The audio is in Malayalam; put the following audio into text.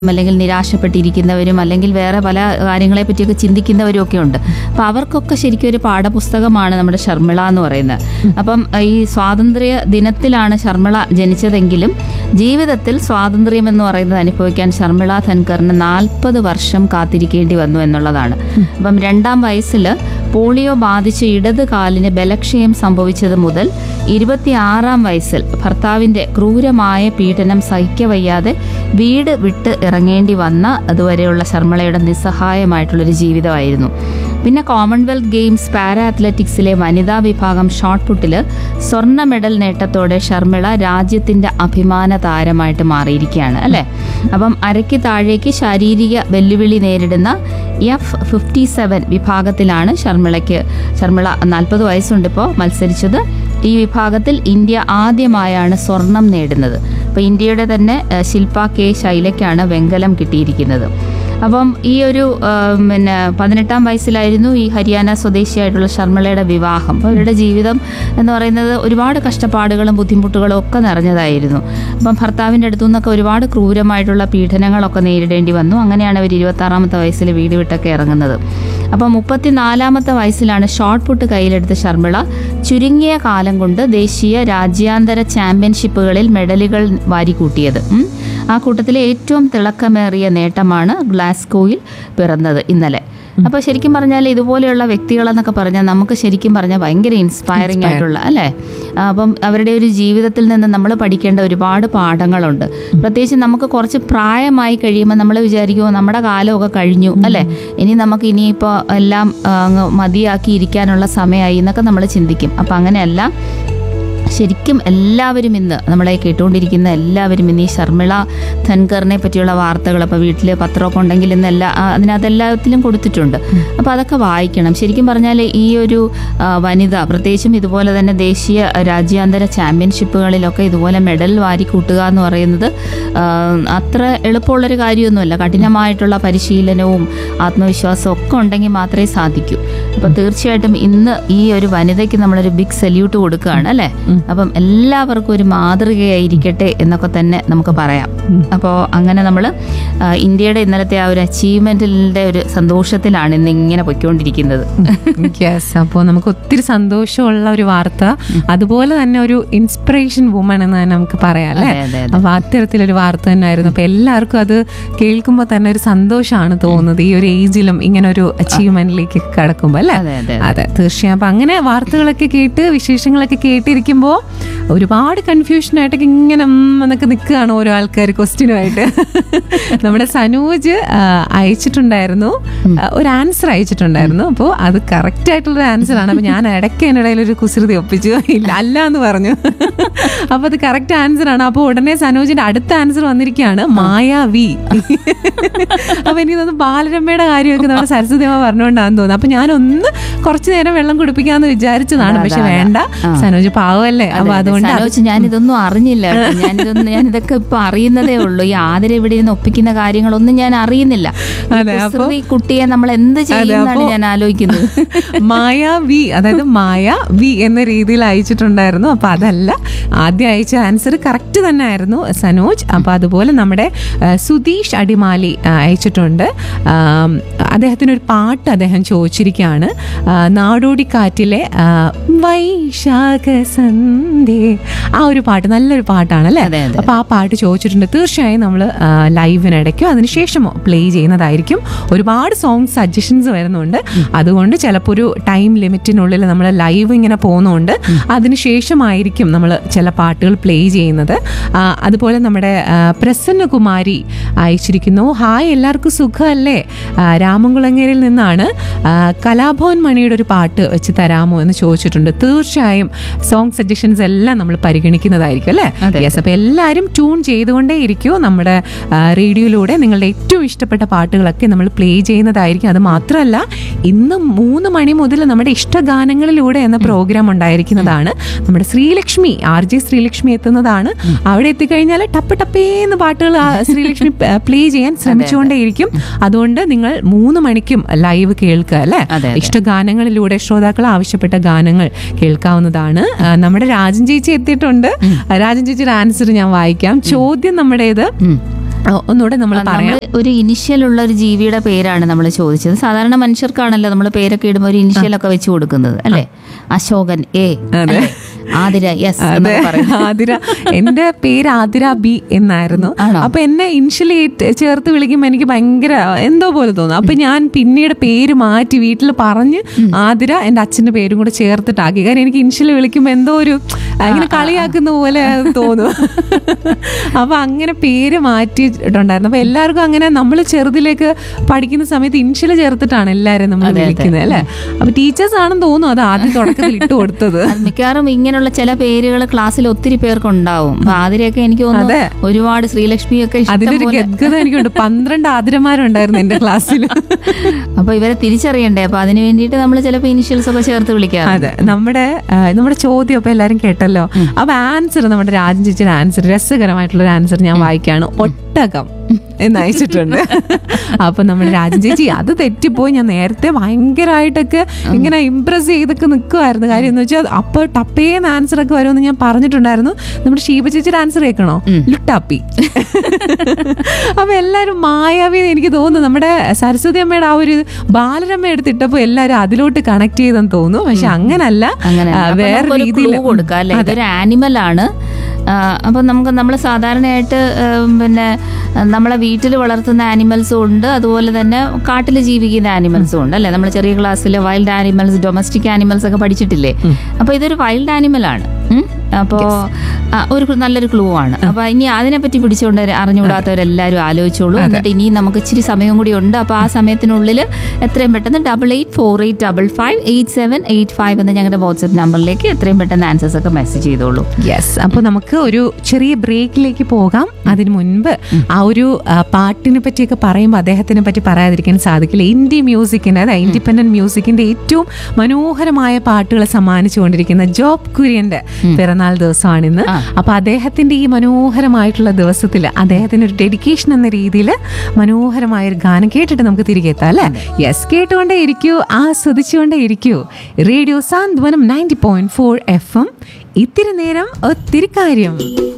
അല്ലെങ്കിൽ നിരാശപ്പെട്ടിരിക്കുന്നവരും അല്ലെങ്കിൽ വേറെ പല കാര്യങ്ങളെ പറ്റിയൊക്കെ ചിന്തിക്കുന്നവരും ഒക്കെ ഉണ്ട് അപ്പം അവർക്കൊക്കെ ശരിക്കും ഒരു പാഠപുസ്തകമാണ് നമ്മുടെ ശർമിള എന്ന് പറയുന്നത് അപ്പം ഈ സ്വാതന്ത്ര്യ ദിനത്തിലാണ് ശർമിള ജനിച്ചതെങ്കിലും ജീവിതത്തിൽ സ്വാതന്ത്ര്യം എന്ന് പറയുന്നത് അനുഭവിക്കാൻ ശർമിള ധൻകറിന് നാൽപ്പത് വർഷം കാത്തിരിക്കേണ്ടി വന്നു എന്നുള്ളതാണ് അപ്പം രണ്ടാം വയസ്സിൽ പോളിയോ ബാധിച്ച് ഇടത് കാലിന് ബലക്ഷയം സംഭവിച്ചത് മുതൽ ഇരുപത്തിയാറാം വയസ്സിൽ ഭർത്താവിൻ്റെ ക്രൂരമായ പീഡനം സഹിക്കവയ്യാതെ വീട് വിട്ട് ഇറങ്ങേണ്ടി വന്ന അതുവരെയുള്ള ശർമ്മളയുടെ നിസ്സഹായമായിട്ടുള്ളൊരു ജീവിതമായിരുന്നു പിന്നെ കോമൺവെൽത്ത് ഗെയിംസ് പാരാ അത്ലറ്റിക്സിലെ വനിതാ വിഭാഗം ഷോട്ട് പുട്ടിൽ സ്വർണ്ണ മെഡൽ നേട്ടത്തോടെ ശർമിള രാജ്യത്തിൻ്റെ അഭിമാന താരമായിട്ട് മാറിയിരിക്കുകയാണ് അല്ലേ അപ്പം അരയ്ക്ക് താഴേക്ക് ശാരീരിക വെല്ലുവിളി നേരിടുന്ന എഫ് ഫിഫ്റ്റി സെവൻ വിഭാഗത്തിലാണ് ശർമിളയ്ക്ക് ശർമിള നാൽപ്പത് വയസ്സുണ്ട് ഇപ്പോൾ മത്സരിച്ചത് ഈ വിഭാഗത്തിൽ ഇന്ത്യ ആദ്യമായാണ് സ്വർണം നേടുന്നത് അപ്പോൾ ഇന്ത്യയുടെ തന്നെ ഏഹ്, ശില്പ കെ ശൈലയ്ക്കാണ് വെങ്കലം കിട്ടിയിരിക്കുന്നത് അപ്പം ഈ ഒരു ഏഹ്, പിന്നെ പതിനെട്ടാം വയസ്സിലായിരുന്നു ഈ ഹരിയാന സ്വദേശിയായിട്ടുള്ള ശർമിളയുടെ വിവാഹം അപ്പോൾ അവരുടെ ജീവിതം എന്ന് പറയുന്നത് ഒരുപാട് കഷ്ടപ്പാടുകളും ബുദ്ധിമുട്ടുകളും ഒക്കെ നിറഞ്ഞതായിരുന്നു അപ്പം ഭർത്താവിൻ്റെ അടുത്തു നിന്നൊക്കെ ഒരുപാട് ക്രൂരമായിട്ടുള്ള പീഡനങ്ങളൊക്കെ നേരിടേണ്ടി വന്നു അങ്ങനെയാണ് അവർ ഇരുപത്താറാമത്തെ വയസ്സിൽ വീട് വിട്ടൊക്കെ ഇറങ്ങുന്നത് അപ്പം മുപ്പത്തിനാലാമത്തെ വയസ്സിലാണ് ഷോട്ട് പുട്ട് കയ്യിലെടുത്ത ശർമിള ചുരുങ്ങിയ കാലം കൊണ്ട് ദേശീയ രാജ്യാന്തര ചാമ്പ്യൻഷിപ്പുകളിൽ മെഡലുകൾ വാരിക്കൂട്ടിയത് ഉം. ആ കൂട്ടത്തിലെ ഏറ്റവും തിളക്കമേറിയ നേട്ടമാണ് ഗ്ലാസ്കോയിൽ പിറന്നത് ഇന്നലെ അപ്പോൾ ശരിക്കും പറഞ്ഞാൽ ഇതുപോലെയുള്ള വ്യക്തികളെന്നൊക്കെ പറഞ്ഞാൽ നമുക്ക് ശരിക്കും പറഞ്ഞാൽ ഭയങ്കര ഇൻസ്പയറിംഗ് ആയിട്ടുള്ള അല്ലേ ആ, അപ്പം അവരുടെ ഒരു ജീവിതത്തിൽ നിന്ന് നമ്മൾ പഠിക്കേണ്ട ഒരുപാട് പാഠങ്ങളുണ്ട് പ്രത്യേകിച്ച് നമുക്ക് കുറച്ച് പ്രായമായി കഴിയുമ്പോൾ നമ്മൾ വിചാരിക്കുമോ നമ്മുടെ കാലമൊക്കെ കഴിഞ്ഞു അല്ലേ ഇനി നമുക്ക് ഇനിയിപ്പോൾ എല്ലാം ആ, അങ്ങ് മതിയാക്കി ഇരിക്കാനുള്ള സമയമായി എന്നൊക്കെ നമ്മൾ ചിന്തിക്കും അപ്പം അങ്ങനെയല്ല ശരിക്കും എല്ലാവരും ഇന്ന് നമ്മളെ കേട്ടുകൊണ്ടിരിക്കുന്ന എല്ലാവരും ഇന്ന് ഈ ശർമിള ധൻകറിനെ പറ്റിയുള്ള വാർത്തകൾ അപ്പോൾ വീട്ടിൽ പത്രമൊക്കെ ഉണ്ടെങ്കിൽ ഇന്ന് എല്ലാ ആ, അതിനകത്ത് എല്ലാത്തിലും കൊടുത്തിട്ടുണ്ട് അപ്പോൾ അതൊക്കെ വായിക്കണം ശരിക്കും പറഞ്ഞാൽ ഈ ഒരു ആ, വനിത പ്രത്യേകിച്ചും ഇതുപോലെ തന്നെ ദേശീയ രാജ്യാന്തര ചാമ്പ്യൻഷിപ്പുകളിലൊക്കെ ഇതുപോലെ മെഡൽ വാരി കൂട്ടുക എന്ന് പറയുന്നത് ആ, അത്ര എളുപ്പമുള്ളൊരു കാര്യമൊന്നുമല്ല കഠിനമായിട്ടുള്ള പരിശീലനവും ആത്മവിശ്വാസവും ഒക്കെ ഉണ്ടെങ്കിൽ മാത്രമേ സാധിക്കൂ അപ്പോൾ തീർച്ചയായിട്ടും ഇന്ന് ഈ ഒരു വനിതയ്ക്ക് നമ്മളൊരു ബിഗ് സല്യൂട്ട് കൊടുക്കുകയാണ് അല്ലേ അപ്പം എല്ലാവർക്കും ഒരു മാതൃകയായിരിക്കട്ടെ എന്നൊക്കെ തന്നെ നമുക്ക് പറയാം അപ്പോൾ അങ്ങനെ നമ്മൾ ഇന്ത്യയുടെ ഇന്നലത്തെ ആ ഒരു അച്ചീവ്മെന്റിന്റെ ഒരു സന്തോഷത്തിലാണ് ഇന്ന് ഇങ്ങനെ പൊയ്ക്കൊണ്ടിരിക്കുന്നത് യെസ് അപ്പോൾ നമുക്ക് ഒത്തിരി സന്തോഷമുള്ള ഒരു വാർത്ത അതുപോലെ തന്നെ ഒരു ഇൻസ്പിറേഷൻ വുമൺ എന്ന് തന്നെ നമുക്ക് പറയാം അല്ലേ അതെ, അതെ, അതെ. അപ്പൊ അത്തരത്തിലൊരു വാർത്ത തന്നെയായിരുന്നു അപ്പൊ എല്ലാവർക്കും അത് കേൾക്കുമ്പോൾ തന്നെ ഒരു സന്തോഷമാണ് തോന്നുന്നത് ഈ ഒരു ഏജിലും ഇങ്ങനെ ഒരു അച്ചീവ്മെന്റിലേക്ക് കടക്കുമ്പോൾ അല്ലേ അതെ അതെ അതെ തീർച്ചയായും അപ്പൊ അങ്ങനെ വാർത്തകളൊക്കെ കേട്ട് വിശേഷങ്ങളൊക്കെ കേട്ടിരിക്കുമ്പോൾ ഒരുപാട് കൺഫ്യൂഷൻ ആയിട്ടൊക്കെ ഇങ്ങനെ ഉം എന്നൊക്കെ നിൽക്കുകയാണ് ഓരോ ആൾക്കാർ ക്വസ്റ്റ്യനുമായിട്ട് നമ്മുടെ സനൂജ് ആ, അയച്ചിട്ടുണ്ടായിരുന്നു ആ, ഒരു ആൻസർ അയച്ചിട്ടുണ്ടായിരുന്നു അപ്പോൾ അത് കറക്റ്റ് ആയിട്ടുള്ള ആൻസർ ആണ് അപ്പൊ ഞാൻ ഇടയ്ക്ക് എന്നിടയിൽ ഒരു കുസൃതി ഒപ്പിച്ചു ഇല്ല അല്ല എന്ന് പറഞ്ഞു അപ്പൊ അത് കറക്റ്റ് ആൻസർ ആണ് അപ്പോൾ ഉടനെ സനോജിന്റെ അടുത്ത ആൻസർ വന്നിരിക്കുകയാണ് മായ വി അപ്പൊ എനിക്ക് തോന്നുന്നു ബാലരമ്മയുടെ കാര്യമൊക്കെ നമ്മുടെ സരസ്വതി അമ്മ പറഞ്ഞുകൊണ്ടാന്ന് തോന്നുന്നു അപ്പൊ ഞാൻ ഒന്ന് കുറച്ചു നേരം വെള്ളം കുടിപ്പിക്കാന്ന് വിചാരിച്ചതാണ് പക്ഷെ വേണ്ട സനോജ് പാവമല്ലേ അപ്പൊ അതുകൊണ്ട് അത് സനോജ് ഞാൻ ഇതൊന്നും അറിഞ്ഞില്ല കേട്ടോ. ഞാനിതൊന്നും ഞാൻ ഇതൊക്കെ ഇപ്പൊ അറിയുന്നതേ ഉള്ളൂ ഈ ആതിര ഇവിടെ ഇരുന്ന് ഒപ്പിക്കുന്ന കാര്യങ്ങളൊന്നും ഞാൻ അറിയുന്നില്ല ഈ അതെ, അപ്പൊ- കുസൃതി കുട്ടിയെ നമ്മൾ എന്ത് ചെയ്യുന്നതാണ് അപ്പൊ- ഞാൻ ആലോചിക്കുന്നത് മായ വി അതായത് മായ വി എന്ന രീതിയിൽ അയച്ചിട്ടുണ്ടായിരുന്നു അപ്പൊ അതല്ല ആദ്യം അയച്ച ആൻസർ കറക്റ്റ് തന്നെ ആയിരുന്നു സനോജ് അപ്പൊ അതുപോലെ നമ്മുടെ ആ, സുധീഷ് അടിമാലി ആ, അയച്ചിട്ടുണ്ട് ആം, അദ്ദേഹത്തിന് ഒരു പാട്ട് അദ്ദേഹം ചോദിച്ചിരിക്കുകയാണ് ആ, നാടോടിക്കാറ്റിലെ ആ, വൈശാഖ സന്ധ്യേ ആ ഒരു പാട്ട് നല്ലൊരു പാട്ടാണ് അല്ലേ അതെ, അതെ. അപ്പൊ ആ പാട്ട് ചോദിച്ചിട്ടുണ്ട് തീർച്ചയായും നമ്മൾ ലൈവിനിടയ്ക്കോ അതിനുശേഷമോ പ്ലേ ചെയ്യുന്നതായിരിക്കും ഒരുപാട് സോങ് സജഷൻസ് വരുന്നുണ്ട് അതുകൊണ്ട് ചിലപ്പോൾ ഒരു ടൈം ലിമിറ്റിനുള്ളിൽ നമ്മൾ ലൈവ് ഇങ്ങനെ പോകുന്നതുകൊണ്ട് അതിനുശേഷമായിരിക്കും നമ്മൾ ചില പാട്ടുകൾ പ്ലേ ചെയ്യുന്നത് ആ, അതുപോലെ നമ്മുടെ ആ, പ്രസന്നകുമാരി അയച്ചിരിക്കുന്നു ഹായ് എല്ലാവർക്കും സുഖമല്ലേ ആ, രാമൻകുളങ്ങരയിൽ നിന്നാണ് ആ, കലാഭവൻ മണിയുടെ ഒരു പാട്ട് വെച്ച് തരാമോ എന്ന് ചോദിച്ചിട്ടുണ്ട് തീർച്ചയായും സോങ് സജഷൻസ് എല്ലാം നമ്മൾ പരിഗണിക്കുന്നതായിരിക്കും അല്ലേ അതെ. യെസ് അപ്പോൾ എല്ലാവരും ട്യൂൺ ചെയ്തുകൊണ്ടേ ഇരിക്കൂ നമ്മുടെ ആ, റേഡിയോയിലൂടെ നിങ്ങളുടെ ഏറ്റവും ഇഷ്ടപ്പെട്ട പാട്ടുകളൊക്കെ നമ്മൾ പ്ലേ ചെയ്യുന്നതായിരിക്കും അത് മാത്രമല്ല ഇന്ന് മൂന്ന് മണി മുതൽ നമ്മുടെ ഇഷ്ടഗാനങ്ങളിലൂടെ എന്ന പ്രോഗ്രാം ഉണ്ടായിരിക്കുന്നതാണ് നമ്മുടെ ശ്രീലക്ഷ്മി ആർ ജെ ശ്രീലക്ഷ്മി എത്തുന്നതാണ് അവിടെ എത്തിക്കഴിഞ്ഞാൽ ടപ്പ് ടപ്പേന്ന് പാട്ടുകൾ ആ ശ്രീലക്ഷ്മി പ്ലേ ചെയ്യാൻ ശ്രമിച്ചുകൊണ്ടേയിരിക്കും അതുകൊണ്ട് നിങ്ങൾ മൂന്ന് മണിക്കും ലൈവ് കേൾക്കുക അല്ലേ അതെ, അതെ. ഇഷ്ടഗാനങ്ങളിലൂടെ ശ്രോതാക്കൾ ആവശ്യപ്പെട്ട ഗാനങ്ങൾ കേൾക്കാവുന്നതാണ് ആ, നമ്മുടെ രാജൻ ചേച്ചി എത്തിയിട്ടുണ്ട് രാജൻ ചേച്ചിയുടെ ആൻസർ ഞാൻ വായിക്കാം ചോദ്യം നമ്മുടേത് ഉം. ഓ, ഒന്നുകൂടെ നമ്മൾ പറയാം നമ്മള് ഒരു ഇനിഷ്യൽ ഉള്ള ഒരു ജീവിയുടെ പേരാണ് നമ്മൾ ചോദിച്ചത് സാധാരണ മനുഷ്യർക്കാണല്ലോ നമ്മൾ പേരൊക്കെ ഇടുമ്പോൾ ഒരു ഇനിഷ്യൽ ഒക്കെ വെച്ച് കൊടുക്കുന്നത് അല്ലേ അശോകൻ എ അതെ. ആതിര യെസ് അതെ ആതിര എന്റെ പേര് ആതിര ബി എന്നായിരുന്നു ആണോ? അപ്പൊ എന്നെ ഇനിഷ്യലി ചേർത്ത് വിളിക്കുമ്പോൾ എനിക്ക് ഭയങ്കര എന്തോ പോലെ തോന്നും അപ്പൊ ഞാൻ പിന്നീട് പേര് മാറ്റി വീട്ടിൽ പറഞ്ഞ് ആതിര എന്റെ അച്ഛന്റെ പേരും കൂടെ ചേർത്തിട്ടാക്കി കാരണം എനിക്ക് ഇനിഷ്യലി വിളിക്കുമ്പോൾ എന്തോ ഒരു ഇങ്ങനെ കളിയാക്കുന്ന പോലെ തോന്നും അപ്പൊ അങ്ങനെ പേര് മാറ്റിയിട്ടുണ്ടായിരുന്നു അപ്പൊ എല്ലാവർക്കും അങ്ങനെ നമ്മൾ ചെറുതിലേക്ക് പഠിക്കുന്ന സമയത്ത് ഇനിഷ്യൽ ചേർത്തിട്ടാണ് എല്ലാവരും നമ്മൾ വിളിക്കുന്നത് അല്ലെ അപ്പൊ ടീച്ചേഴ്സ് ആണെന്ന് തോന്നുന്നു അത് ആദ്യം തുടക്കത്തിൽ ഇട്ട് കൊടുത്തത് അത് മിക്കവാറും ഇങ്ങനെയുള്ള ചില പേരുകൾ ക്ലാസ്സിൽ ഒത്തിരി പേർക്ക് ഉണ്ടാവും അപ്പൊ ആതിരയൊക്കെ എനിക്ക് തോന്നുന്നു അതെ. ഒരുപാട് ശ്രീലക്ഷ്മി ഒക്കെ ഇഷ്ടം അതിലൊരു പോലെ ഗദ്ഗത എനിക്കുണ്ട് പന്ത്രണ്ട് ആതിരമാരുണ്ടായിരുന്നു എന്റെ ക്ലാസ്സിൽ അപ്പൊ ഇവരെ തിരിച്ചറിയണ്ടേ അപ്പൊ അതിന് വേണ്ടിയിട്ട് നമ്മൾ ചിലപ്പോൾ ഇനിഷ്യൽസ് ഒക്കെ ചേർത്ത് വിളിക്കാം അതെ നമ്മുടെ ആ, നമ്മുടെ ചോദ്യം അപ്പൊ എല്ലാരും കേട്ടല്ലോ അപ്പൊ ആൻസർ നമ്മുടെ രാജൻ ചേച്ചിയുടെ ആൻസർ രസകരമായിട്ടുള്ള ഒരു ആൻസർ ഞാൻ വായിക്കാണ് ഒട്ടകം എന്ന് അയച്ചിട്ടുണ്ട് അപ്പൊ നമ്മുടെ രാജൻ ചേച്ചി അത് തെറ്റിപ്പോയി ഞാൻ നേരത്തെ ഭയങ്കരമായിട്ടൊക്കെ ഇങ്ങനെ ഇംപ്രസ് ചെയ്തൊക്കെ നിൽക്കുമായിരുന്നു കാര്യം എന്ന് വെച്ചാൽ അപ്പൊ ടപ്പേന്ന് ആൻസർ ഒക്കെ വരുമെന്ന് ഞാൻ പറഞ്ഞിട്ടുണ്ടായിരുന്നു നമ്മുടെ ഷീബ ചേച്ചിയുടെ ആൻസർ കേൾക്കണോ ലുട്ടാപ്പി അപ്പൊ എല്ലാരും മായാവി എന്ന് എനിക്ക് തോന്നുന്നു നമ്മുടെ സരസ്വതി അമ്മയുടെ ആ ഒരു ബാലരമ്മ എടുത്തിട്ടപ്പോ എല്ലാരും അതിലോട്ട് കണക്ട് ചെയ്തെന്ന് തോന്നുന്നു പക്ഷെ അങ്ങനല്ല അങ്ങനെ ആ, വേറെ രീതിയിൽ കൊടുക്കാം അല്ലെ ഇതൊരു ആനിമൽ ആണ് ആ, അപ്പൊ നമുക്ക് നമ്മൾ സാധാരണയായിട്ട് ഉം, പിന്നെ നമ്മളെ വീട്ടിൽ വളർത്തുന്ന ആനിമൽസും ഉണ്ട് അതുപോലെ തന്നെ കാട്ടിൽ ജീവിക്കുന്ന ആനിമൽസും ഉണ്ട് അല്ലെ നമ്മൾ ചെറിയ ക്ലാസ്സിൽ വൈൽഡ് ആനിമൽസ് ഡൊമസ്റ്റിക് ആനിമൽസ് ഒക്കെ പഠിച്ചിട്ടില്ലേ അപ്പൊ ഇതൊരു വൈൽഡ് ആനിമൽ ആണ് ഉം. അപ്പോ ആ, ഒരു നല്ലൊരു ക്ലൂ ആണ് അപ്പൊ ഇനി അതിനെപ്പറ്റി പിടിച്ചുകൊണ്ട് അറിഞ്ഞുകൂടാത്തവരെല്ലാവരും ആലോചിച്ചോളൂ എന്നിട്ട് ഇനി നമുക്ക് ഇച്ചിരി സമയം കൂടി ഉണ്ട് അപ്പൊ ആ സമയത്തിനുള്ളിൽ എത്രയും പെട്ടെന്ന് double eight four eight double five eight seven eight five എന്ന ഞങ്ങളുടെ വാട്സ്ആപ്പ് നമ്പറിലേക്ക് എത്രയും പെട്ടെന്ന് ആൻസേഴ്സ് ഒക്കെ മെസ്സേജ് ചെയ്തോളൂ യെസ് അപ്പോൾ നമുക്ക് ഒരു ചെറിയ ബ്രേക്കിലേക്ക് പോകാം അതിനു മുൻപ് ആ ഒരു ആ, പാട്ടിനെ പറ്റിയൊക്കെ പറയുമ്പോൾ അദ്ദേഹത്തിനെ പറ്റി പറയാതിരിക്കാൻ സാധിക്കില്ല ഇന്ത്യ മ്യൂസിക്കിന്റെ അതായത് ഇൻഡിപെൻഡന്റ് മ്യൂസിക്കിന്റെ ഏറ്റവും മനോഹരമായ പാട്ടുകൾ സമ്മാനിച്ചുകൊണ്ടിരിക്കുന്ന ജോബ് കുര്യന്റെ പിറന്നാൾ ദിവസമാണ് ഇന്ന് അപ്പൊ അദ്ദേഹത്തിന്റെ ഈ മനോഹരമായിട്ടുള്ള ദിവസത്തിൽ അദ്ദേഹത്തിന് ഒരു ഡെഡിക്കേഷൻ എന്ന രീതിയിൽ മനോഹരമായ ഒരു ഗാനം കേട്ടിട്ട് നമുക്ക് തിരികെ എത്താം അല്ലെ യെസ് കേട്ടുകൊണ്ടേ ഇരിക്കൂ ആസ്വദിച്ചുകൊണ്ടേ ഇരിക്കൂ radio Santhwanam ninety point four F M ഇത്തിരി നേരം ഒത്തിരി കാര്യം